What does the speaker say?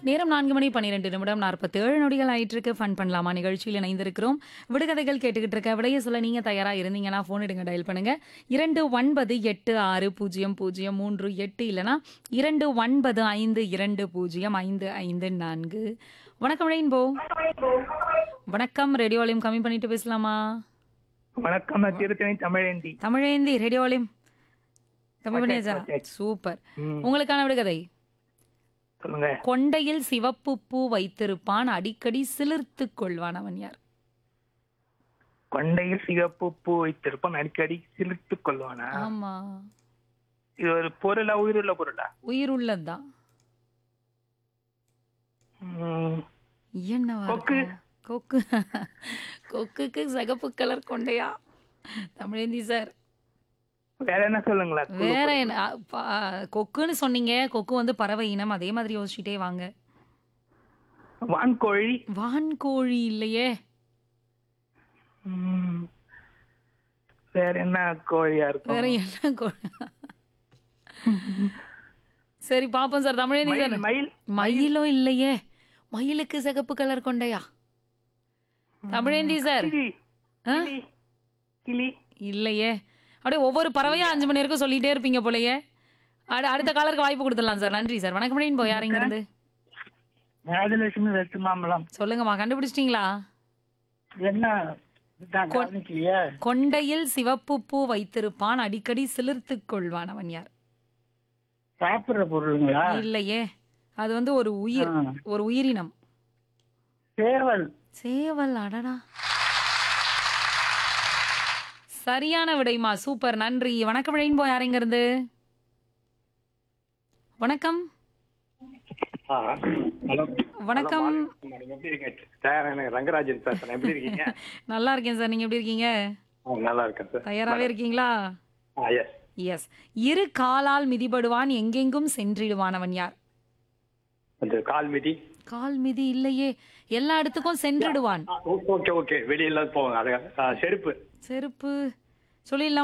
நேரம் நான்கு மணி பன்னிரெண்டு நிமிடம் நாற்பத்தி ஏழு நொடிகள் ஆயிட்டு இருக்கு ஃபன் பண்ணலாமா நிகழ்ச்சியில் இணைந்திருக்கிறோம் விடுகதைகள் கேட்டுக்கிட்டு இருக்க விடைய சொல்ல நீங்க தயாரா இருந்தீங்கன்னா ஃபோன் எடுங்க டயல் பண்ணுங்க இரண்டு ஒன்பது எட்டு ஆறு பூஜ்ஜியம் பூஜ்ஜியம் மூன்று எட்டு இல்லைனா இரண்டு ஒன்பது ஐந்து இரண்டு பூஜ்ஜியம் ஐந்து ஐந்து நான்கு வணக்கம் ரெயின்போ வணக்கம் ரேடியோ வால்யூம் கம்மி பண்ணிட்டு பேசலாமா வணக்கம் நான் திருத்தணி தமிழேந்தி தமிழேந்தி ரேடியோ வால்யூம் கம்மி பண்ணியாச்சா வச்சாச்சு. சூப்பர் ம், உங்களுக்கான விடுகதை சொல்லுங்க கொண்டையில் சிவப்பு பூ வைத்திருப்பான் அடிக்கடி சிலிர்த்துக் கொள்வான் அவன் யார் கொண்டையில் சிகப்பு பூ வைத்திருப்பான் அடிக்கடி சிலிர்த்துக் கொள்வானா ஆமா இது ஒரு பொருளா உயிருள்ள பொருளா உயிர் உள்ளதுதான் ம், என்னவா கொக்கு. இருக்கும்? கொக்கு கொக்குக்கு சிகப்பு கலர் கொண்டையா தமிழேந்தி சார் வேற என்ன சொல்லுங்களா வேற என்ன அ, ப- கொக்குன்னு சொன்னீங்க கொக்கு வந்து பறவை இனம் அதே மாதிரி யோசிச்சுட்டே வாங்க வான்கோழி வான்கோழி இல்லையே ம், வேற என்ன கோழியா வேற இருக்கும் என்ன கோழி சரி பாப்போம் சார் தமிழேந்தி சார் மயில் மயில் மயிலும் இல்லையே மயிலுக்கு சிகப்பு கலர் கொண்டையா தமிழேந்தி சார் கிளி ஆ? கிளி, கிளி இல்லையே அப்படியே ஒவ்வொரு பறவையும் அஞ்சு மணி வரைக்கும் சொல்லிட்டே இருப்பீங்க போலயே அடு அடுத்த காலருக்கு வாய்ப்பு கொடுத்துடலாம் சார் நன்றி சார் வணக்கம் மணின்னு போய் யார் இருந்து ராஜலட்சுமி வெட்டு மாம்பழம் சொல்லுங்கம்மா கண்டுபிடிச்சிட்டீங்களா என்ன இதான் கவனிக்கலையே கொண்டையில் சிவப்பு பூ வைத்திருப்பான் அடிக்கடி சிலிர்த்துக் கொள்வான் அவன் யார் சாப்பிடுற பொருளுங்களா இல்லையே அது வந்து ஒரு உயிர் ஆ. ஒரு உயிரினம் சேவல் சேவல் அடடா சரியான விடைமா சூப்பர் நன்றி வணக்கம் ரெயின்போ யாருங்க இருந்து வணக்கம் ஹலோ வணக்கம் நீங்க எப்படி இருக்கீங்க சார் எனக்கு ரங்கராஜன் பேசுறேன் எப்படி இருக்கீங்க நல்லா இருக்கேன் சார் நீங்க எப்படி இருக்கீங்க ஆ, நல்லா இருக்கேன் சார் தயாராவே இருக்கீங்களா ஆ எஸ் எஸ் இரு காலால் மிதிபடுவான் எங்கெங்கும் சென்றிடுவான் அவன் யார் அந்த கால் மிதி கால் மிதி இல்லையே எல்லா இடத்துக்கும் சென்றிடுவான் ஓகே ஓகே வெளியில போவாங்க அது ஆ, செருப்பு செருப்பு சொல்லிடலாம்